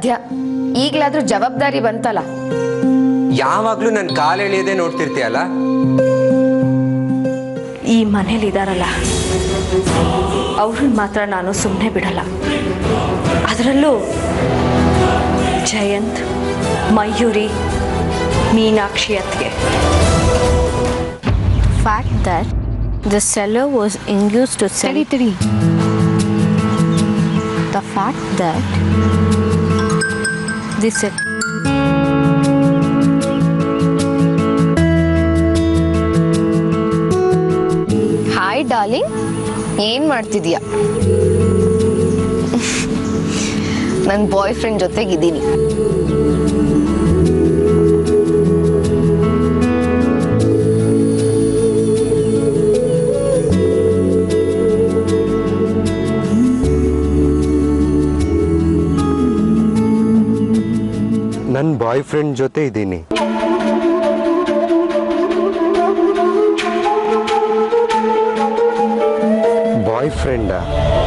ಮಧ್ಯ ಈಗ್ಲಾದ್ರೂ ಜವಾಬ್ದಾರಿ ಬಂತಲ್ಲ ಯಾವಾಗ್ಲೂ ನನ್ ಕಾಲ್ ಎಳೆಯದೆ ನೋಡ್ತಿರ್ತೀಯಲ್ಲ ಈ ಮನೇಲಿ ಇದಾರಲ್ಲ ಅವ್ರನ್ನ ಮಾತ್ರ ನಾನು ಸುಮ್ಮನೆ ಬಿಡಲ್ಲ ಅದರಲ್ಲೂ ಜಯಂತ್ ಮಯೂರಿ ಮೀನಾಕ್ಷಿ ಅತ್ಗೆ fact that the seller was induced to sell ತಡಿ the fact that the sell hi darling ಏನ್ ಮಾಡ್ತಿದ್ಯಾ ನನ್ನ ಬಾಯ್ ಫ್ರೆಂಡ್ ಜೊತೆಗಿದ್ದೀನಿ ನನ್ನ ಬಾಯ್ ಫ್ರೆಂಡ್ ಜೊತೆ ಇದ್ದೀನಿ ಬಾಯ್ ಫ್ರೆಂಡಾ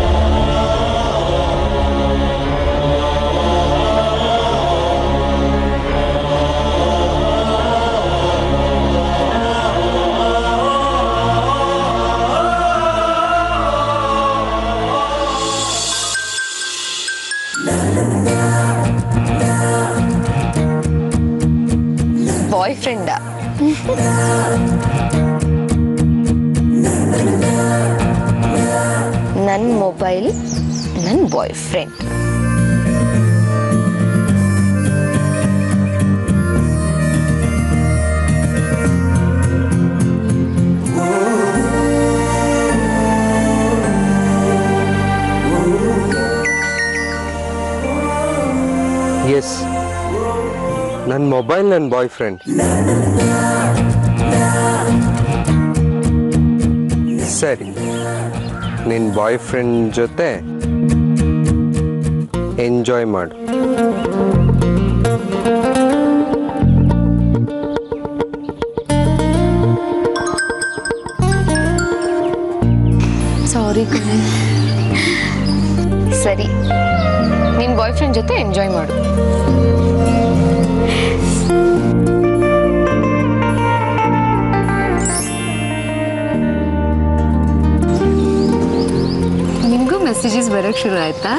ಬಾಯ್ ಫ್ರೆಂಡ ನನ್ನ ಮೊಬೈಲ್ ನನ್ನ ಬಾಯ್ ಫ್ರೆಂಡ್ ಎಸ್ ನನ್ನ ಮೊಬೈಲ್ ನನ್ನ ಬಾಯ್ ಫ್ರೆಂಡ್ ಸರಿ ನಿನ್ನ ಬಾಯ್ ಫ್ರೆಂಡ್ ಜೊತೆ ಎಂಜಾಯ್ ಮಾಡು ಸಾರಿ ಸರಿ ನಿನ್ನ ಬಾಯ್ ಫ್ರೆಂಡ್ ಜೊತೆ ಎಂಜಾಯ್ ಮಾಡು ನಿಮಗೂ ಮೆಸೇಜಸ್ ಬರೋಕ್ಕೆ ಶುರು ಆಯ್ತಾ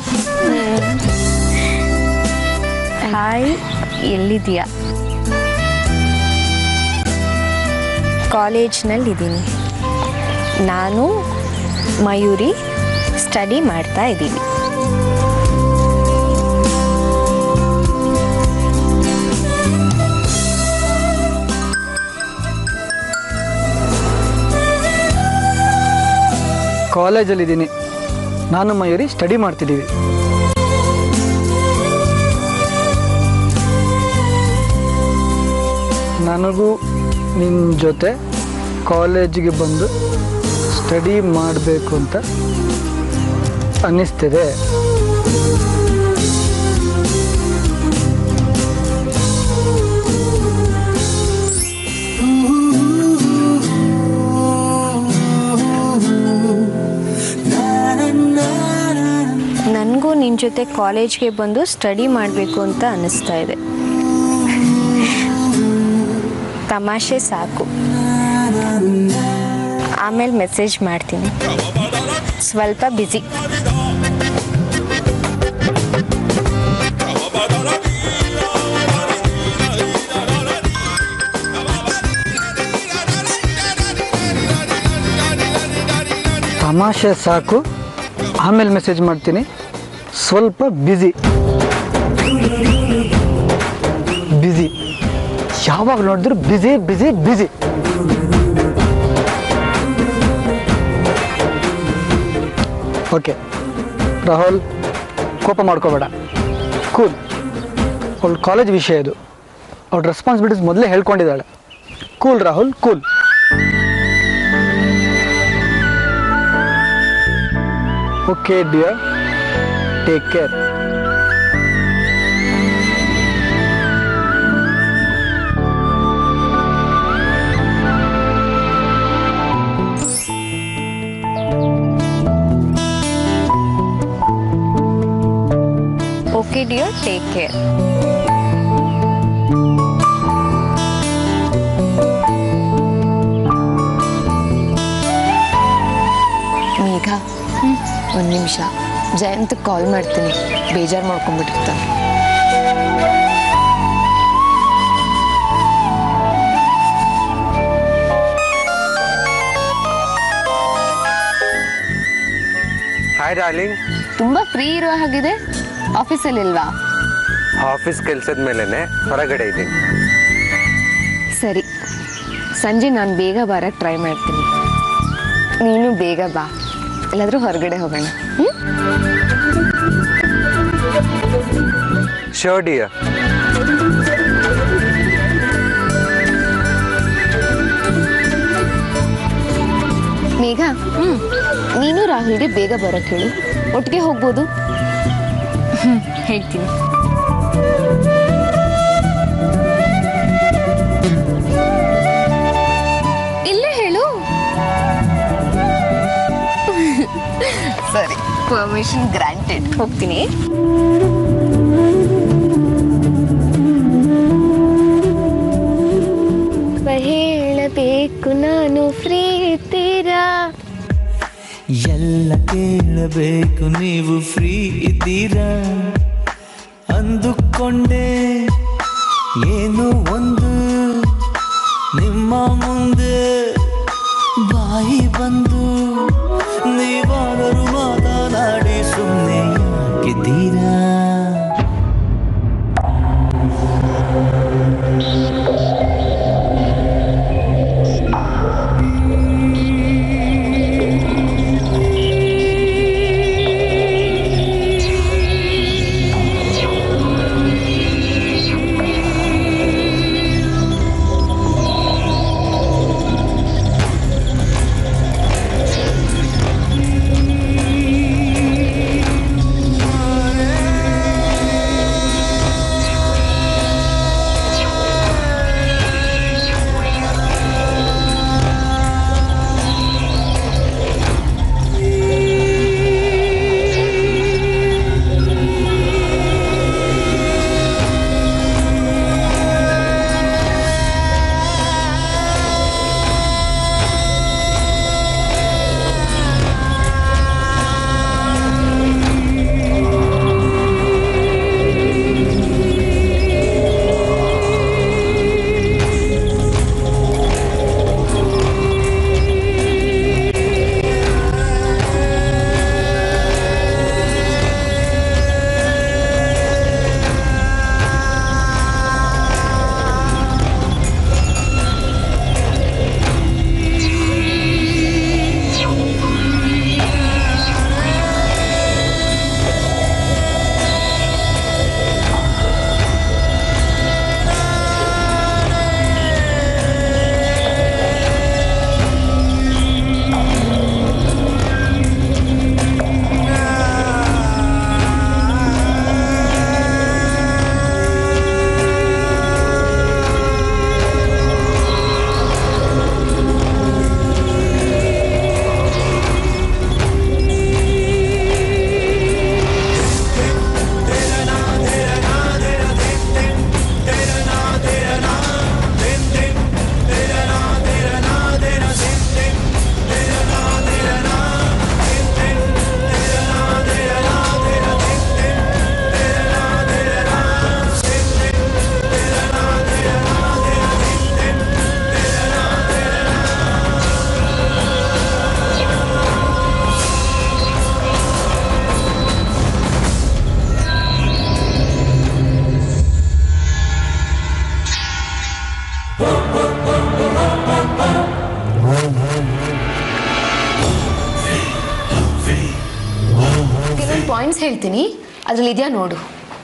ಹಾಯ್ ಎಲ್ಲಿದೆಯಾ ಕಾಲೇಜ್ನಲ್ಲಿದ್ದೀನಿ ನಾನು ಮಯೂರಿ ಸ್ಟಡಿ ಮಾಡ್ತಾ ಇದ್ದೀವಿ ಕಾಲೇಜಲ್ಲಿದ್ದೀನಿ ನಾನು ಮಯೂರಿ ಸ್ಟಡಿ ಮಾಡ್ತಿದ್ದೀವಿ ನನಗೂ ನಿನ್ನ ಜೊತೆ ಕಾಲೇಜಿಗೆ ಬಂದು ಸ್ಟಡಿ ಮಾಡಬೇಕು ಅಂತ ಅನ್ನಿಸ್ತಿದೆ ನನಗೂ ನಿನ್ನ ಜೊತೆ ಕಾಲೇಜ್ಗೆ ಬಂದು ಸ್ಟಡಿ ಮಾಡಬೇಕು ಅಂತ ಅನ್ನಿಸ್ತಾ ಇದೆ ತಮಾಷೆ ಸಾಕು ಆಮೇಲೆ ಮೆಸೇಜ್ ಮಾಡ್ತೀನಿ ಸ್ವಲ್ಪ ಬ್ಯುಸಿ ತಮಾಷೆ ಸಾಕು ಆಮೇಲೆ ಮೆಸೇಜ್ ಮಾಡ್ತೀನಿ ಸ್ವಲ್ಪ ಬ್ಯುಸಿ ಬ್ಯುಸಿ ಯಾವಾಗ ನೋಡಿದ್ರು busy busy busy okay Rahul ಕೋಪ ಮಾಡ್ಕೋಬೇಡ ಕೂಲ್ ಅವಳು ಕಾಲೇಜ್ ವಿಷಯ ಇದು ಅವಳ ರೆಸ್ಪಾನ್ಸಿಬಿಲಿಟೀಸ್ ಮೊದಲೇ ಹೇಳ್ಕೊಂಡಿದ್ದಾಳೆ cool Rahul cool okay dear take care okay dear take care Megha ಒಂದು ನಿಮಿಷ ಜಯಂತ್ ಕಾಲ್ ಮಾಡ್ತೀನಿ ಬೇಜಾರು ಮಾಡ್ಕೊಂಡ್ಬಿಟ್ಟಿರ್ತಾನೆ ಹಾಯ್ ಡಾರ್ಲಿಂಗ್ ತುಂಬಾ ಫ್ರೀ ಇರೋ ಹಾಗಿದೆ ಆಫೀಸಲ್ಲಿ ಇಲ್ವಾ ಆಫೀಸ್ ಕೆಲಸದ ಮೇಲೆನೆ ಹೊರಗಡೆ ಇದ್ದೀನಿ ಸರಿ ಸಂಜೆ ನಾನು ಬೇಗ ಬರಕ್ಕೆ ಟ್ರೈ ಮಾಡ್ತೀನಿ ನೀನು ಬೇಗ ಬಾ ಎಲ್ಲಾದರೂ ಹೊರಗಡೆ ಹೋಗೋಣ ಹ್ಞೂ ಶೋರ್ ಡಿಯರ್ ಮೇಘ ಹ್ಞೂ ನೀನು ರಾಹುಲ್ಗೆ ಬೇಗ ಬರಕ್ಕೆ ಹೇಳು ಒಟ್ಟಿಗೆ ಹೋಗ್ಬೋದು ಹೇಳ್ತೀನಿ ಇಲ್ಲೇ ಹೇಳು ಸರಿ ಪರ್ಮಿಷನ್ ಗ್ರಾಂಟೆಡ್ ಹೋಗ್ತೀನಿ ಹೇಳಬೇಕು ನಾನು ಫ್ರೀ ಇದ್ದೀರಾ ಎಲ್ಲ ಕೇಳಬೇಕು ನೀವು ಫ್ರೀ ಇದ್ದೀರಾ ಅಂದುಕೊಂಡೆ ಏನು ಒಂದು ನಿಮ್ಮ ಮುಂದೆ ಬಾಯಿ ಬಂದು ನೀವಾದರೂ ಮಾತನಾಡಿ ಸುಮ್ಮನೆ ಯಾಕಿದ್ದೀರಾ ಕೆಲವೊಂದು ಪಾಯಿಂಟ್ಸ್ ಹೇಳ್ತೀನಿ ಅದ್ರಲ್ಲಿ ಇದೆಯಾ ನೋಡು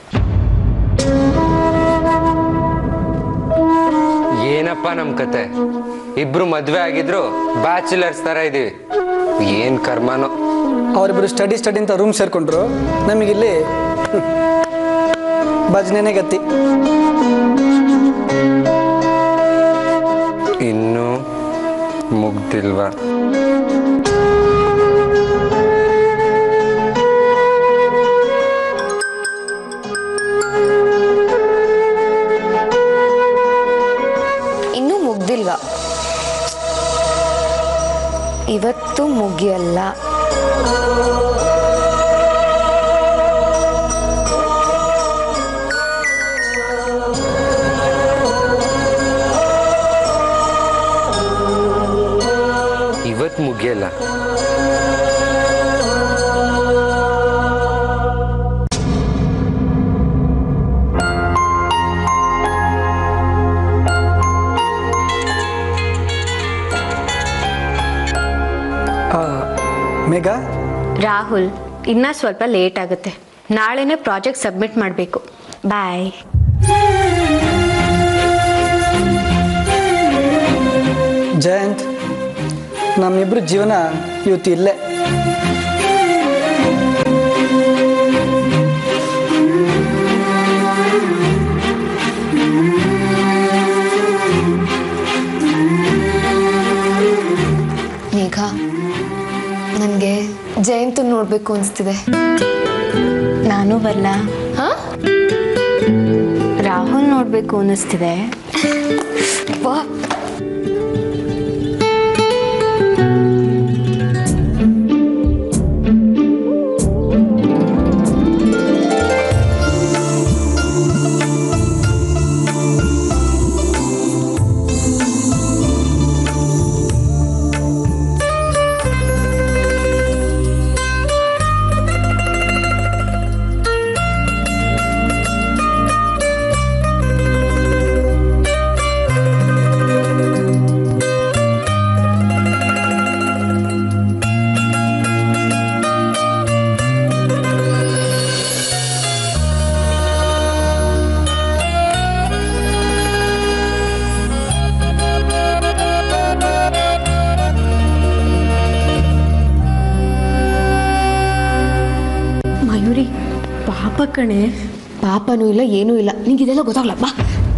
ಏನಪ್ಪ ನಮ್ ಕತೆ ಇಬ್ರು ಮದ್ವೆ ಆಗಿದ್ರು ಬ್ಯಾಚುಲರ್ಸ್ ತರ ಇದೀವಿ ಏನ್ ಕರ್ಮನೋ ಅವರಿಬ್ಬರು ಸ್ಟಡಿ ಸ್ಟಡಿ ಅಂತ ರೂಮ್ ಸೇರ್ಕೊಂಡ್ರು ನಮಗಿಲ್ಲಿ ಭಜನೆನೇ ಗತಿ ಇನ್ನೂ ಮುಗ್ದಿಲ್ವಾ ಮುಗಿಯಲ್ಲ ಇವತ್ತು ಮುಗಿಯಲ್ಲ ಆ, ಮೇಘ ರಾಹುಲ್ ಇನ್ನ ಸ್ವಲ್ಪ ಲೇಟ್ ಆಗುತ್ತೆ ನಾಳೆನೇ ಪ್ರಾಜೆಕ್ಟ್ ಸಬ್ಮಿಟ್ ಮಾಡಬೇಕು ಬಾಯ್ ಜಯಂತ್ ನಮ್ಮಿಬ್ರು ಜೀವನ ಇವತ್ತು ಇಲ್ಲೇ ಮೇಘ ನನಗೆ ಜಯಂತ್ ನೋಡಬೇಕು ಅನಿಸ್ತಿದೆ ನಾನು ಬರಲ್ಲ ಹಾ ರಾಹುಲ್ ನೋಡಬೇಕು ಅನ್ನಿಸ್ತಿದೆ ವಾ ಮಯೂರಿ ಪಾಪ ಕಣೆ ಪಾಪನೂ ಇಲ್ಲ ಏನೂ ಇಲ್ಲ ನಿಂಗೆ ಇದೆಲ್ಲ ಗೊತ್ತಾಗಲ್ಲ ಬಾ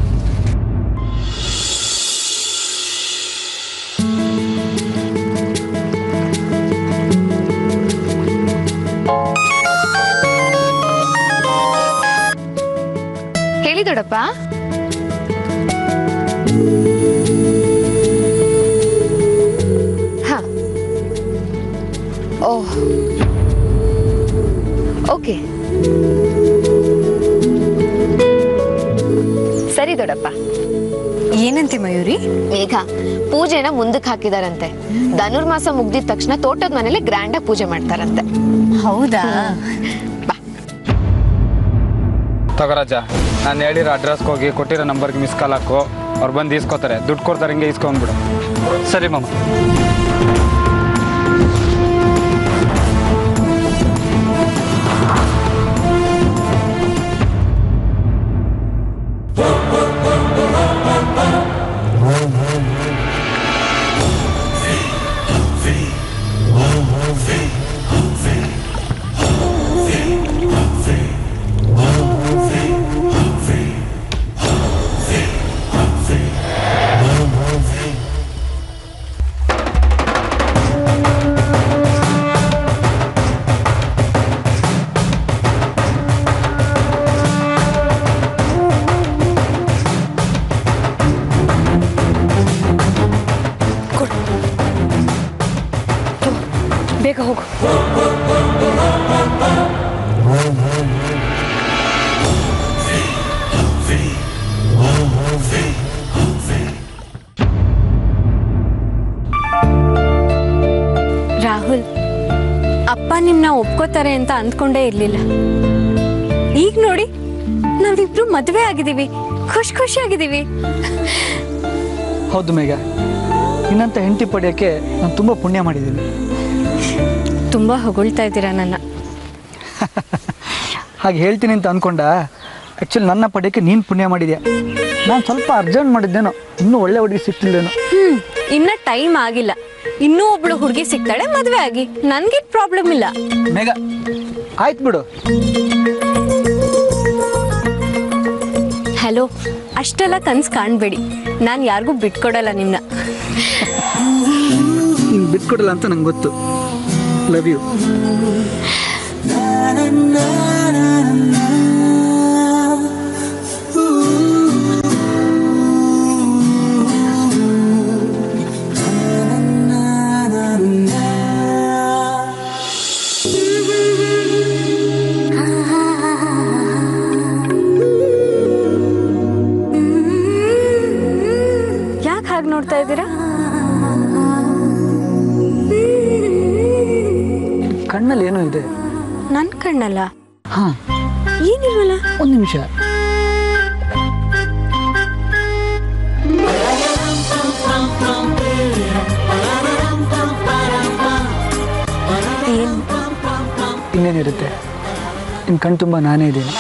ಹೇಳಿ ದೊಡ್ಡಪ್ಪ ಹಾ ಓಹ್ ಓಕೆ ಸರಿ ದೊಡ್ಡಪ್ಪ ಏನಂತೆ ಮಯೂರಿ ಮೇಘ ಪೂಜೆನ ಮುಂದಕ್ಕೆ ಹಾಕಿದಾರಂತೆ ಧನುರ್ಮಾಸ ಮುಗ್ದಿದ ತಕ್ಷಣ ತೋಟದ ಮನೇಲಿ ಗ್ರ್ಯಾಂಡ್ ಆಗಿ ಪೂಜೆ ಮಾಡ್ತಾರಂತೆ ಹೌದಾ ಬಾ ತಗೋರಾಜ ನಾನು ಹೇಳಿರೋ ಅಡ್ರೆಸ್ಗೆ ಹೋಗಿ ಕೊಟ್ಟಿರೋ ನಂಬರ್ಗೆ ಮಿಸ್ ಕಾಲ್ ಹಾಕು ಅವ್ರು ಬಂದು ಇಸ್ಕೋತಾರೆ ದುಡ್ಡು ಕೊಡ್ತಾರೆ ಹಿಂಗೆ ಇಸ್ಕೊಂಡ್ಬಿಡು ಸರಿ ಮಾಮ ಬೇಗ ಹೋಗು ರಾಹುಲ್ ಅಪ್ಪ ನಿಮ್ನ ಒಪ್ಕೋತಾರೆ ಅಂತ ಅಂದ್ಕೊಂಡೇ ಇರ್ಲಿಲ್ಲ ಈಗ ನೋಡಿ ನಾವಿಬ್ರು ಮದುವೆ ಆಗಿದ್ದೀವಿ ಖುಷಿ ಖುಷಿಯಾಗಿದ್ದೀವಿ ಹೌದು ಮೇಘ ಇನ್ನಂತ ಹೆಂಡತಿ ಪಡೆಯೋಕ್ಕೆ ನಾನು ತುಂಬ ಪುಣ್ಯ ಮಾಡಿದ್ದೀನಿ ತುಂಬಾ ಹೊಗಳ್ತಾ ಇದ್ದೀರಾ ನನ್ನ ಹಾಗೆ ಹೇಳ್ತೀನಿ ಅಂತ ಅಂದ್ಕೊಂಡ ಆ್ಯಕ್ಚುಲಿ ನನ್ನ ಪಡೆಯೋಕ್ಕೆ ನೀನು ಪುಣ್ಯ ಮಾಡಿದ್ಯಾ ನಾನು ಸ್ವಲ್ಪ ಅರ್ಜೆಂಟ್ ಮಾಡಿದ್ದೇನೋ ಇನ್ನೂ ಒಳ್ಳೆ ಹುಡುಗಿ ಸಿಕ್ತಿಲ್ಲೇನೋ ಹ್ಮ್ ಇನ್ನ ಟೈಮ್ ಆಗಿಲ್ಲ ಇನ್ನೂ ಒಬ್ಳು ಹುಡುಗಿ ಸಿಗ್ತಾಳೆ ಮದುವೆ ಆಗಿ ನನ್ಗೆ ಪ್ರಾಬ್ಲಮ್ ಇಲ್ಲ ಮೇಘ ಆಯ್ತು ಬಿಡು ಹಲೋ ಅಷ್ಟೆಲ್ಲ ಕನ್ಸ್ ಕಾಣ್ಬೇಡಿ ನಾನು ಯಾರಿಗೂ ಬಿಟ್ಕೊಡಲ್ಲ ನಿಮ್ನ ನೀನು ಬಿಟ್ಕೊಡಲ್ಲ ಅಂತ ನಂಗೆ ಗೊತ್ತು ಲವ್ ಯು ಇದೆ ನನ್ನ ಕಣ್ಣಲ್ಲ ಹಾಂ ಏನಿಲ್ವಲ್ಲ ಒಂದು ನಿಮಿಷ ಏನು ಇನ್ನೇನಿರುತ್ತೆ ನಿನ್ನ ಕಣ್ ತುಂಬ ನಾನೇ ಇದ್ದೀನಿ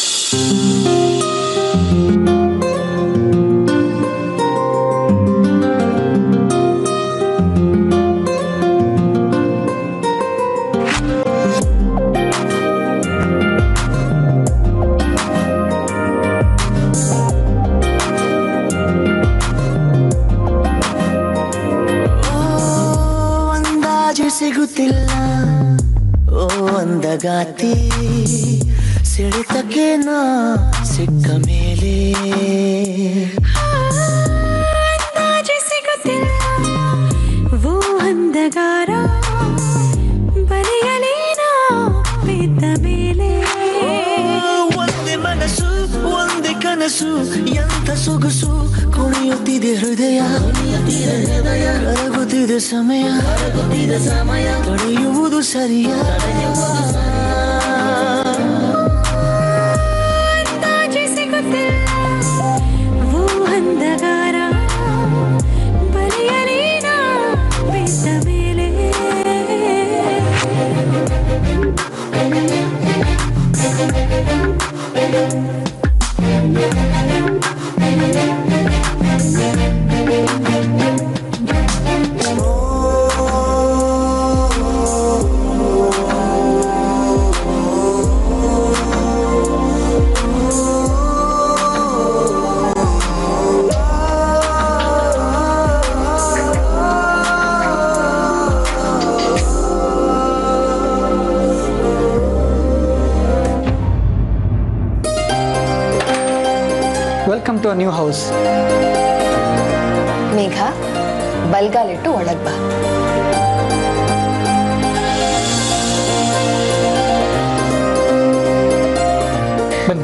ಅಂದಾಜು ಸಿಗುತ್ತಿಲ್ಲ ಓ ಅಂದಗಾತಿ ಸೆಳೆತಕ್ಕೆ ನಾ ಸಿಕ್ಕ ಮೇಲೆ ಅಂದಾಜು ಸಿಗುತ್ತಿಲ್ಲ ಓ ಅಂದಗಾರ ಬರೆಯಲೇನ ಬಿದ್ದ ಮೇಲೆ ಒಂದೇ ಮನಸ್ಸು ಒಂದೇ ಕನಸು ಎಂತ ಸೊಗಸು ಕುಣಿಯುತ್ತಿದೆ ಹೃದಯ ಕರಗುತ್ತಿದೆ ಸಮಯ ತಡೆಯುವುದು ಸರಿಯ ಅಂದಾಜು ಸಿಗುತ್ತಿಲ್ಲ ಓ ಅಂದಗಾರ ಬರೆಯಲೇನ ಬಿದ್ದ ಮೇಲೆ welcome to new house Megha ಬಲ್ಗಾಲಿಟ್ಟು ಒಳಗ್ ಬಾ ಬನ್ನಿ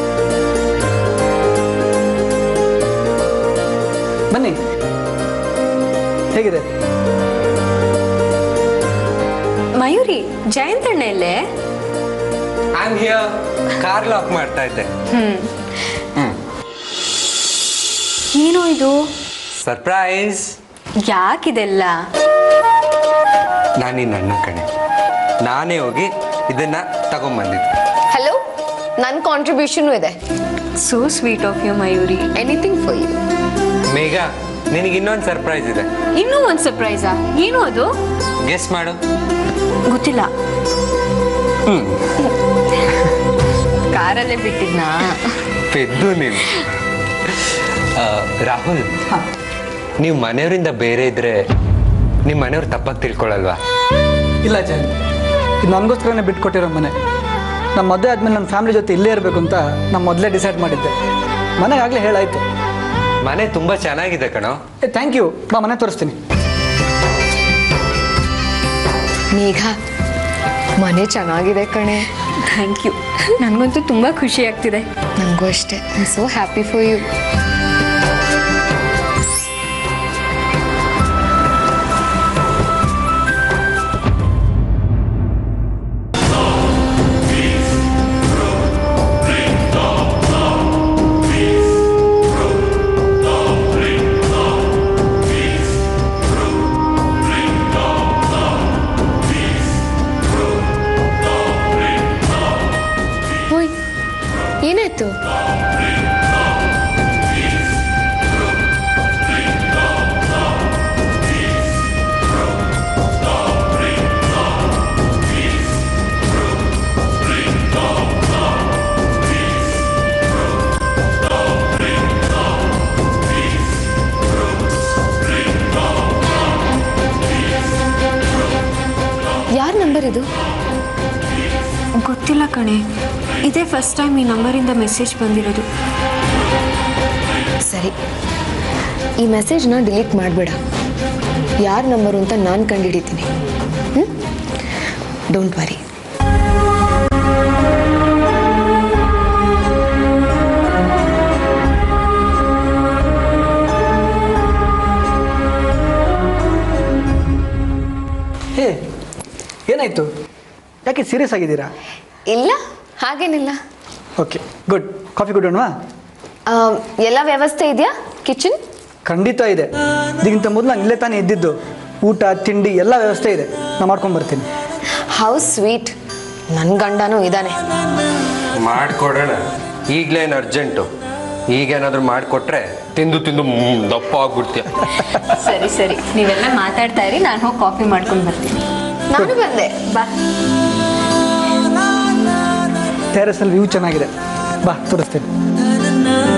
ಬನ್ನಿ ಹೇಗಿದೆ ಮಯೂರಿ ಜಯಂತಣ್ಣ ಎಲ್ಲೇ I am here car lock ಮಾಡ್ತಾ ಇದ್ದೆ ಏನೋ ಇದು ಸರ್ಪ್ರೈಸ್ ಯಾಕಿದೆಲ್ಲ ನಾನು ನಿನ್ನ ಅಣ್ಣ ಕಣೆ ನಾನೇ ಹೋಗಿ ಇದನ್ನ ತಗೊಂಬಂದಿದ್ದೆ ಹಲೋ ನನ್ನ ಕಾಂಟ್ರಿಬ್ಯೂಷನು ಇದೆ so sweet of you Mayuri anything for you Megha ನಿನಗೆ ಇನ್ನೊಂದು ಸರ್ಪ್ರೈಸ್ ಇದೆ ಇನ್ನೂ ಒಂದು ಸರ್ಪ್ರೈಸಾ ಏನು ಅದು ಗೆಸ್ ಮಾಡು ಗೊತ್ತಿಲ್ಲ ಕಾರಲ್ಲೇ ಬಿಟ್ಟಿದ್ನಾ ಪೆದ್ದು ನೀನು ಆ, ರಾಹುಲ್ ನೀವು ಮನೆಯವರಿಂದ ಬೇರೆ ಇದ್ರೆ ನಿಮ್ಮ ಮನೆಯವ್ರು ತಪ್ಪಾಗಿ ತಿಳ್ಕೊಳಲ್ವಾ ಇಲ್ಲ ಜಯನ್ ಇದು ನನಗೋಸ್ಕರನೇ ಬಿಟ್ಕೊಟ್ಟಿರೋ ಮನೆ ನಮ್ಮ ಮದುವೆ ಆದಮೇಲೆ ನನ್ನ ಫ್ಯಾಮಿಲಿ ಜೊತೆ ಇಲ್ಲೇ ಇರಬೇಕು ಅಂತ ನಾನು ಮೊದಲೇ ಡಿಸೈಡ್ ಮಾಡಿದ್ದೆ ಮನೆಗಾಗಲೇ ಹೇಳಾಯ್ತು ಮನೆ ತುಂಬಾ ಚೆನ್ನಾಗಿದೆ ಕಣೋ ಏ ಥ್ಯಾಂಕ್ ಯು ಬಾ ಮನೆ ತೋರಿಸ್ತೀನಿ ಮೇಘ ಮನೆ ಚೆನ್ನಾಗಿದೆ ಕಣೆ ಥ್ಯಾಂಕ್ ಯು ನನಗಂತೂ ತುಂಬ ಖುಷಿ ಆಗ್ತಿದೆ ನನಗೂ ಅಷ್ಟೇ I so happy for you ಹೋಯ್ ಏನಾಯ್ತು ಯಾರ ನಂಬರ್ ಇದು ಗೊತ್ತಿಲ್ಲ ಕಣೆ ಇದೇ ಫಸ್ಟ್ ಟೈಮ್ ಈ ನಂಬರಿಂದ ಮೆಸೇಜ್ ಬಂದಿರೋದು ಸರಿ ಈ ಮೆಸೇಜ್ನ ಡಿಲೀಟ್ ಮಾಡಬೇಡ ಯಾರ ನಂಬರು ಅಂತ ನಾನು ಕಂಡುಹಿಡಿತೀನಿ ಹ್ಞೂ ಡೋಂಟ್ ವರಿ ಹೇ ಏನಾಯ್ತು ಯಾಕೆ ಸೀರಿಯಸ್ ಆಗಿದ್ದೀರಾ ಇಲ್ಲ ಹಾಗೇನಿಲ್ಲ ಓಕೆ ಗುಡ್ ಕಾಫಿ ಕುಡಿಯೋಣವಾ ಆ, ಎಲ್ಲ ವ್ಯವಸ್ಥೆ ಇದೆಯಾ ಕಿಚನ್ ಖಂಡಿತ ಇದೆ ಇದಕ್ಕಿಂತ ಮೊದಲು ನಾನು ಇಲ್ಲೇ ತಾನೇ ಇದ್ದಿದ್ದು ಊಟ ತಿಂಡಿ ಎಲ್ಲ ವ್ಯವಸ್ಥೆ ಇದೆ ನಾನು ಮಾಡ್ಕೊಂಡು ಬರ್ತೀನಿ ಹೌ ಸ್ವೀಟ್ ನನ್ನ ಗಂಡನೂ ಇದ್ದಾನೆ ಮಾಡ್ಕೊಡೋಣ ಈಗಲೇನು ಅರ್ಜೆಂಟು ಈಗೇನಾದರೂ ಮಾಡಿಕೊಟ್ರೆ ತಿಂದು ತಿಂದು ಮ್, ದಪ್ಪ ಆಗ್ಬಿಡ್ತೀಯ ಸರಿ ಸರಿ ನೀವೆಲ್ಲ ಮಾತಾಡ್ತಾ ಇರಿ ನಾನು ಹೋಗಿ ಕಾಫಿ ಮಾಡ್ಕೊಂಡು ಬರ್ತೀನಿ ನಾನು ಬಂದೆ ಬಾ ಟೆರೆಸಲ್ಲಿ ವ್ಯೂ ಚೆನ್ನಾಗಿದೆ ಬಾ ತೋರಿಸ್ತೀನಿ